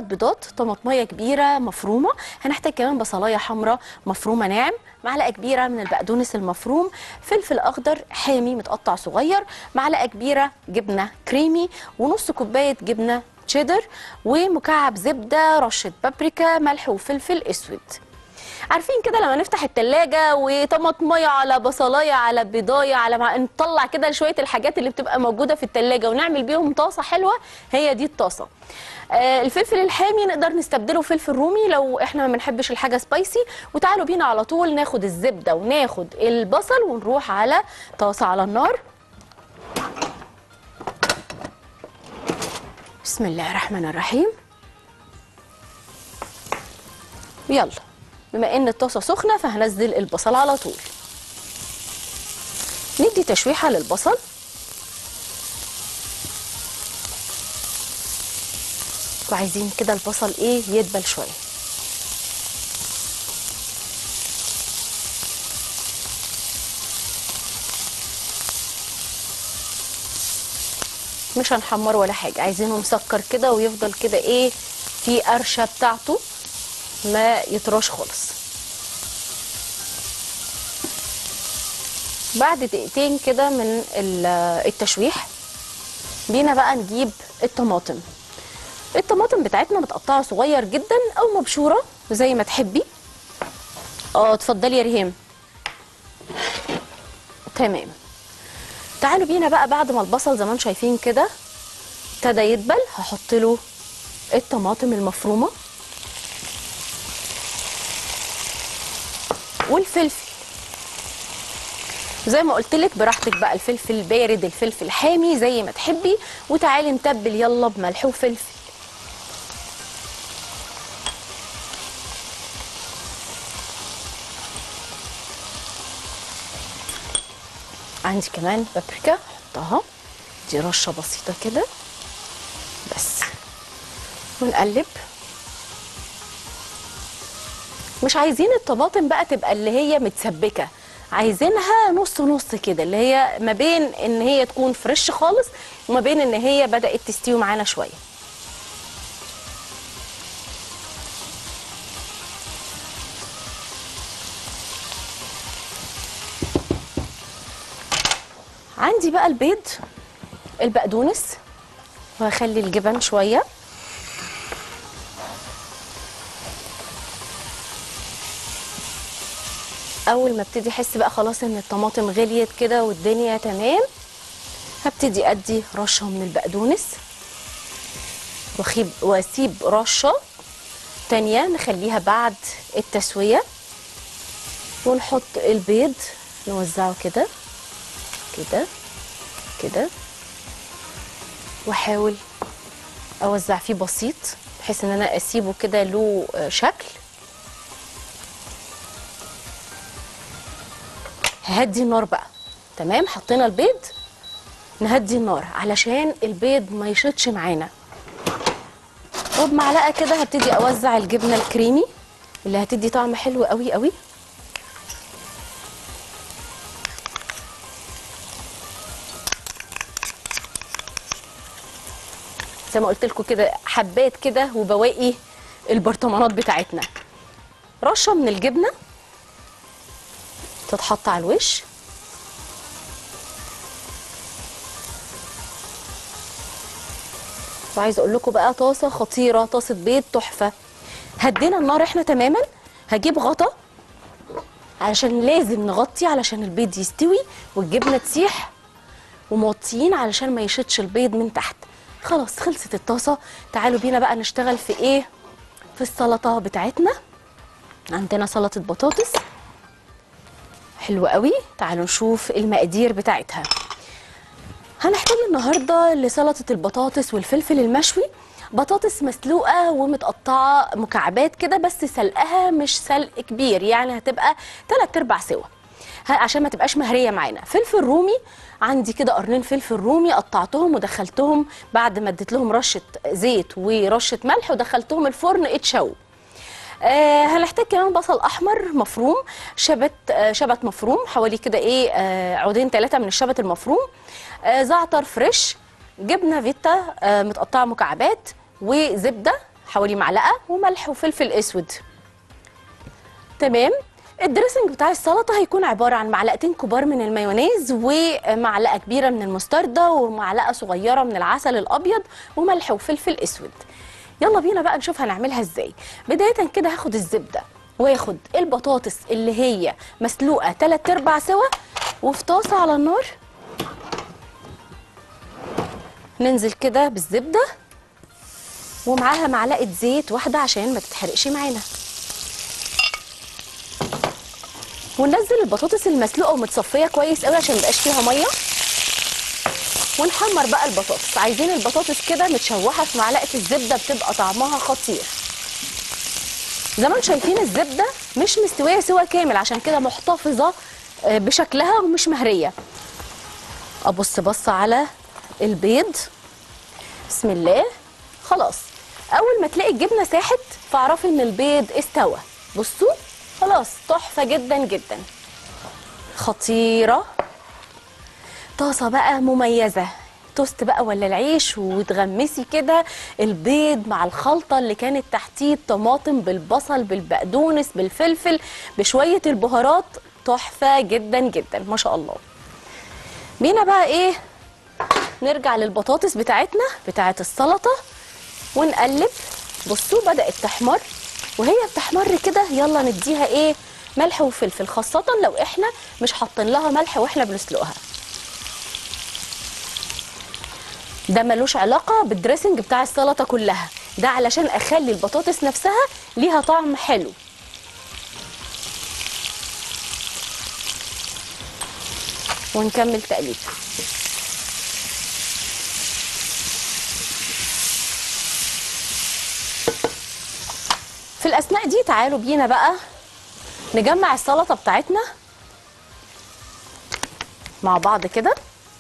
بيضات طماطميه كبيره مفرومه هنحتاج كمان بصلايه حمراء مفرومه ناعم معلقه كبيره من البقدونس المفروم فلفل اخضر حامي متقطع صغير معلقه كبيره جبنه كريمي ونص كوبايه جبنه تشيدر ومكعب زبده رشه بابريكا ملح وفلفل اسود عارفين كده لما نفتح التلاجة وطماطمية على بصلاية على بيضاية على مع... نطلع كده شوية الحاجات اللي بتبقى موجودة في التلاجة ونعمل بيهم طاسة حلوة هي دي الطاسة آه الفلفل الحامي نقدر نستبدله فلفل رومي لو احنا ما بنحبش الحاجة سبايسي وتعالوا بينا على طول ناخد الزبدة وناخد البصل ونروح على طاسة على النار بسم الله الرحمن الرحيم يلا بما ان الطاسه سخنه فهنزل البصل على طول ندي تشويحه للبصل وعايزين كده البصل ايه يدبل شويه مش هنحمر ولا حاجه عايزينه مسكر كده ويفضل كده ايه في قرشه بتاعته ما يطراش خالص بعد دقيقتين كده من التشويح بينا بقى نجيب الطماطم الطماطم بتاعتنا متقطعه صغير جدا او مبشوره زي ما تحبي اه اتفضلي يا ريهام تمام تعالوا بينا بقى بعد ما البصل زي ما انتم شايفين كده ابتدى يدبل هحط له الطماطم المفرومه والفلفل زي ما قلت لك براحتك بقى الفلفل بارد الفلفل حامي زي ما تحبي وتعالي نتبل يلا بملح وفلفل عندي كمان بابريكا احطها دي رشه بسيطه كده بس ونقلب مش عايزين الطماطم بقى تبقى اللي هي متسبكه عايزينها نص نص كده اللي هي ما بين ان هي تكون فريش خالص وما بين ان هي بدات تستوي معانا شويه عندي بقى البيض البقدونس وهخلي الجبن شويه اول ما ابتدي احس بقى خلاص ان الطماطم غليت كده والدنيا تمام هبتدي ادي رشه من البقدونس واخيب واسيب رشه تانية نخليها بعد التسويه ونحط البيض نوزعه كده كده كده واحاول اوزع فيه بسيط بحيث ان انا اسيبه كده له شكل ههدي النار بقى تمام حطينا البيض نهدي النار علشان البيض ما يشطش معانا وبمعلقه كده هبتدي اوزع الجبنه الكريمي اللي هتدي طعم حلو قوي قوي زي ما قلت لكم كده حبات كده وبواقي البرطمانات بتاعتنا رشه من الجبنه تتحط على الوش وعايزه اقول لكم بقى طاسه خطيره طاسه بيض تحفه هدينا النار احنا تماما هجيب غطا علشان لازم نغطي علشان البيض يستوي والجبنه تسيح وموطيين علشان ما يشطش البيض من تحت خلاص خلصت الطاسه تعالوا بينا بقى نشتغل في ايه في السلطه بتاعتنا عندنا سلطه بطاطس حلوة قوي تعالوا نشوف المقادير بتاعتها هنحتاج النهارده لسلطه البطاطس والفلفل المشوي بطاطس مسلوقه ومتقطعه مكعبات كده بس سلقها مش سلق كبير يعني هتبقى 3 ارباع سوا ه- عشان ما تبقاش مهريه معانا فلفل رومي عندي كده قرنين فلفل رومي قطعتهم ودخلتهم بعد ما اديت لهم رشه زيت ورشه ملح ودخلتهم الفرن اتشووا آه هنحتاج كمان بصل احمر مفروم شبت آه شبت مفروم حوالي كده ايه آه عودين ثلاثه من الشبت المفروم آه زعتر فريش جبنه فيتا آه متقطعه مكعبات وزبده حوالي معلقه وملح وفلفل اسود تمام الدريسنج بتاع السلطه هيكون عباره عن معلقتين كبار من المايونيز ومعلقه كبيره من المستردة ومعلقه صغيره من العسل الابيض وملح وفلفل اسود يلا بينا بقى نشوف هنعملها ازاي بدايه كده هاخد الزبده واخد البطاطس اللي هي مسلوقه 3 ارباع سوا وفي طاسه على النار ننزل كده بالزبده ومعاها معلقه زيت واحده عشان ما تتحرقش معانا وننزل البطاطس المسلوقه ومتصفيه كويس قوي عشان ميبقاش فيها ميه ونحمر بقى البطاطس عايزين البطاطس كده متشوحه في معلقه الزبده بتبقى طعمها خطير زي ما انتم شايفين الزبده مش مستويه سوا كامل عشان كده محتفظه آه، بشكلها ومش مهريه ابص بص على البيض بسم الله خلاص اول ما تلاقي الجبنه ساحت فاعرفي ان البيض استوى بصوا خلاص تحفه جدا جدا خطيره طاسه بقى مميزه توست بقى ولا العيش وتغمسي كده البيض مع الخلطه اللي كانت تحتيه الطماطم بالبصل بالبقدونس بالفلفل بشويه البهارات تحفه جدا جدا ما شاء الله بينا بقى ايه نرجع للبطاطس بتاعتنا بتاعت السلطه ونقلب بصوا بدات تحمر وهي بتحمر كده يلا نديها ايه ملح وفلفل خاصه لو احنا مش حاطين لها ملح واحنا بنسلقها ده ملوش علاقه بالدريسنج بتاع السلطه كلها ده علشان اخلي البطاطس نفسها ليها طعم حلو ونكمل تقليب في الاثناء دي تعالوا بينا بقى نجمع السلطه بتاعتنا مع بعض كده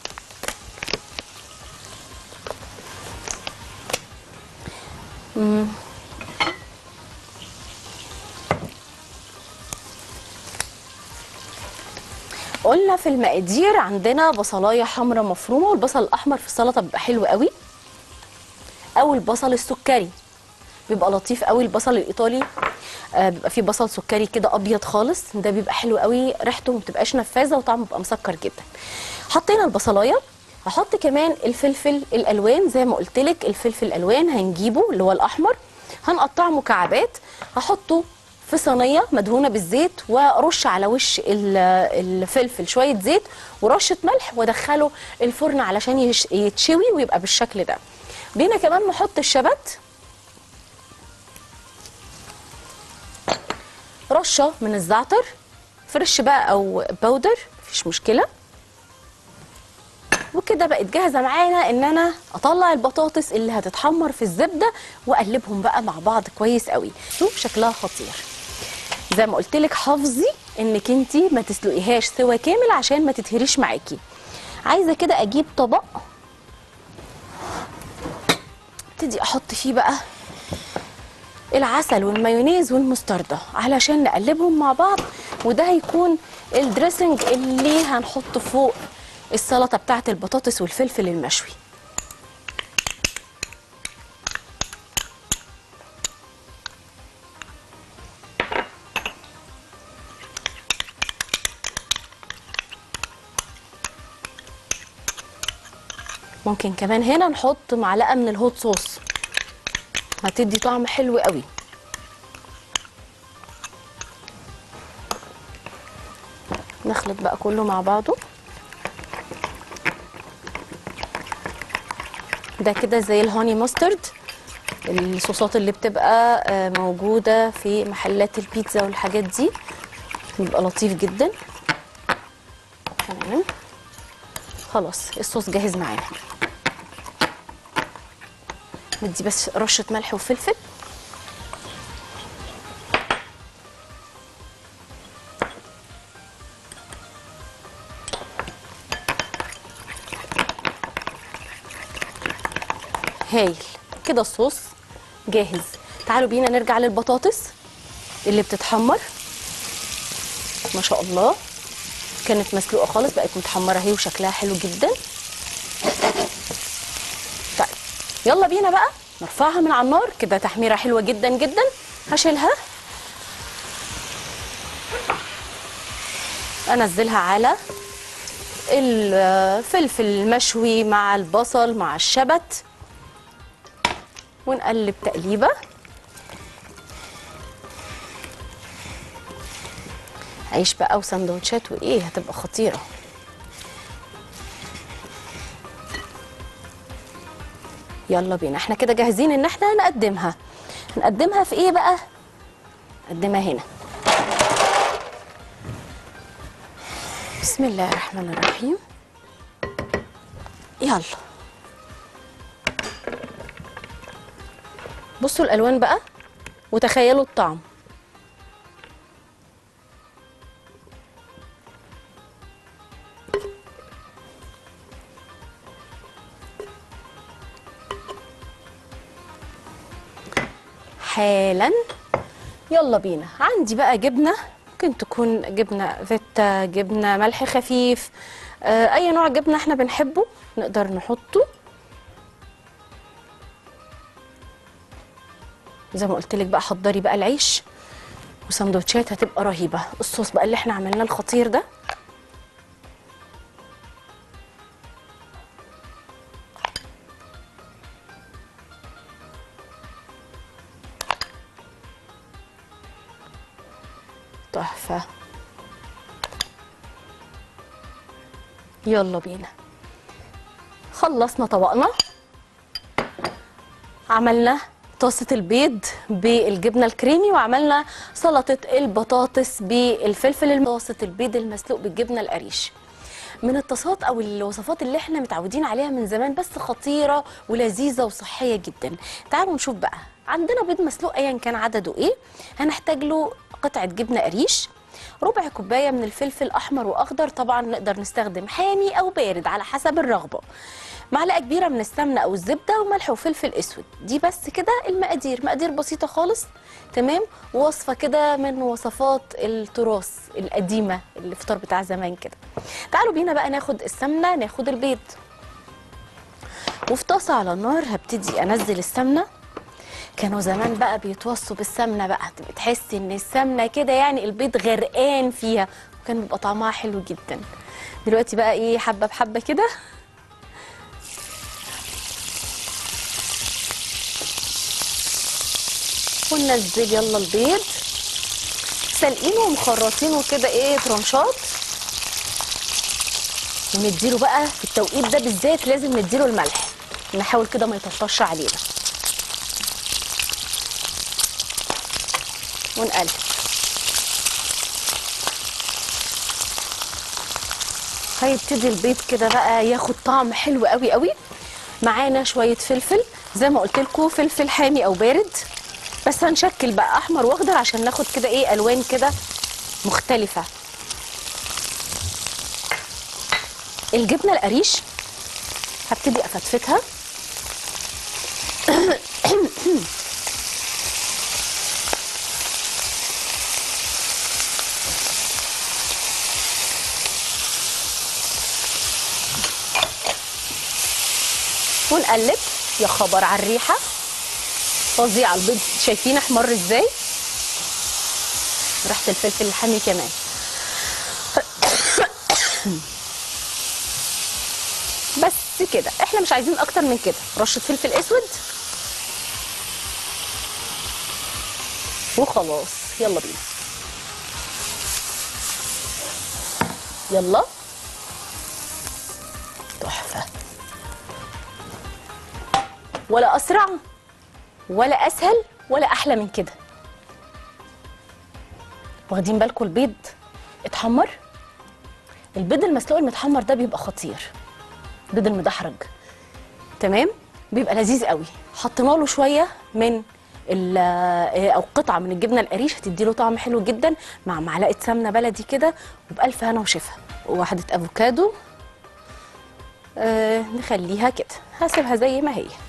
مم. قلنا في المقادير عندنا بصلايه حمراء مفرومه والبصل الاحمر في السلطه بيبقى حلو قوي او البصل السكري بيبقى لطيف قوي البصل الايطالي آه بيبقى فيه بصل سكري كده ابيض خالص ده بيبقى حلو قوي ريحته ما بتبقاش نفاذه وطعمه بيبقى مسكر جدا حطينا البصلايه هحط كمان الفلفل الالوان زي ما قلت لك الفلفل الالوان هنجيبه اللي هو الاحمر هنقطعه مكعبات هحطه في صينيه مدهونه بالزيت وارش على وش ال- الفلفل شويه زيت ورشه ملح وادخله الفرن علشان يش- يتشوي ويبقى بالشكل ده بينا كمان نحط الشبت رشه من الزعتر فريش بقى او باودر مفيش مشكله وكده بقت جاهزه معانا ان انا اطلع البطاطس اللي هتتحمر في الزبده واقلبهم بقى مع بعض كويس قوي شوف شكلها خطير زي ما قلت لك حافظي انك انت ما تسلقيهاش سوا كامل عشان ما تتهريش معاكي عايزه كده اجيب طبق ابتدي احط فيه بقى العسل والمايونيز والمستردة علشان نقلبهم مع بعض وده هيكون الدريسنج اللي هنحطه فوق السلطة بتاعت البطاطس والفلفل المشوي ممكن كمان هنا نحط معلقة من الهوت صوص هتدي طعم حلو قوي نخلط بقى كله مع بعضه ده كده زي الهوني ماسترد الصوصات اللي بتبقى آه، موجودة في محلات البيتزا والحاجات دي بيبقى لطيف جدا تمام خلاص الصوص جاهز معانا ندي بس رشة ملح وفلفل هايل كده الصوص جاهز تعالوا بينا نرجع للبطاطس اللي بتتحمر ما شاء الله كانت مسلوقه خالص بقت متحمره اهي وشكلها حلو جدا طيب يلا بينا بقى نرفعها من على النار كده تحميره حلوه جدا جدا هشيلها انزلها على الفلفل المشوي مع البصل مع الشبت ونقلب تقليبه عيش بقى وسندوتشات وايه هتبقى خطيره يلا بينا احنا كده جاهزين ان احنا نقدمها نقدمها في ايه بقى نقدمها هنا بسم الله الرحمن الرحيم يلا بصوا الالوان بقى وتخيلوا الطعم حالا يلا بينا عندي بقى جبنه ممكن تكون جبنه فيتا جبنه ملح خفيف آه، اي نوع جبنه احنا بنحبه نقدر نحطه زي ما قلت لك بقى حضري بقى العيش وسندوتشات هتبقى رهيبه الصوص بقى اللي احنا عملناه الخطير ده تحفه يلا بينا خلصنا طبقنا عملنا طاسة البيض بالجبنة الكريمي وعملنا سلطة البطاطس بالفلفل الم- طاسة البيض المسلوق بالجبنة القريش من الطاسات او الوصفات اللي احنا متعودين عليها من زمان بس خطيره ولذيذه وصحيه جدا تعالوا نشوف بقى عندنا بيض مسلوق ايا كان عدده ايه هنحتاج له قطعه جبنه قريش ربع كوبايه من الفلفل احمر واخضر طبعا نقدر نستخدم حامي او بارد على حسب الرغبه معلقه كبيره من السمنه او الزبده وملح وفلفل اسود دي بس كده المقادير مقادير بسيطه خالص تمام وصفه كده من وصفات التراث القديمه الفطار بتاع زمان كده تعالوا بينا بقى ناخد السمنه ناخد البيض وفي طاسه على النار هبتدي انزل السمنه كانوا زمان بقى بيتوصوا بالسمنه بقى تبقى تحسي ان السمنه كده يعني البيض غرقان فيها وكان بيبقى طعمها حلو جدا دلوقتي بقى ايه حبه بحبه كده وننزل يلا البيض سالقينه ومخرطينه كده ايه ترانشات ونديله بقى في التوقيت ده بالذات لازم نديله الملح نحاول كده ما يطفش علينا ونقلب هيبتدي البيض كده بقى ياخد طعم حلو قوي قوي معانا شويه فلفل زي ما قلت لكم فلفل حامي او بارد بس هنشكل بقى احمر واخضر عشان ناخد كده ايه الوان كده مختلفه الجبنه القريش هبتدي افتفتها ونقلب يا خبر على الريحه فظيعه البيض شايفين احمر ازاي ريحه الفلفل الحامي كمان بس كده احنا مش عايزين اكتر من كده رشه فلفل اسود وخلاص يلا بينا يلا تحفه ولا اسرع ولا اسهل ولا احلى من كده واخدين بالكم البيض اتحمر البيض المسلوق المتحمر ده بيبقى خطير البيض المدحرج تمام بيبقى لذيذ قوي حطينا له شويه من ال- او قطعه من الجبنه القريش هتدي له طعم حلو جدا مع معلقه سمنه بلدي كده وبالف هنا وشفا وواحده افوكادو آه نخليها كده هسيبها زي ما هي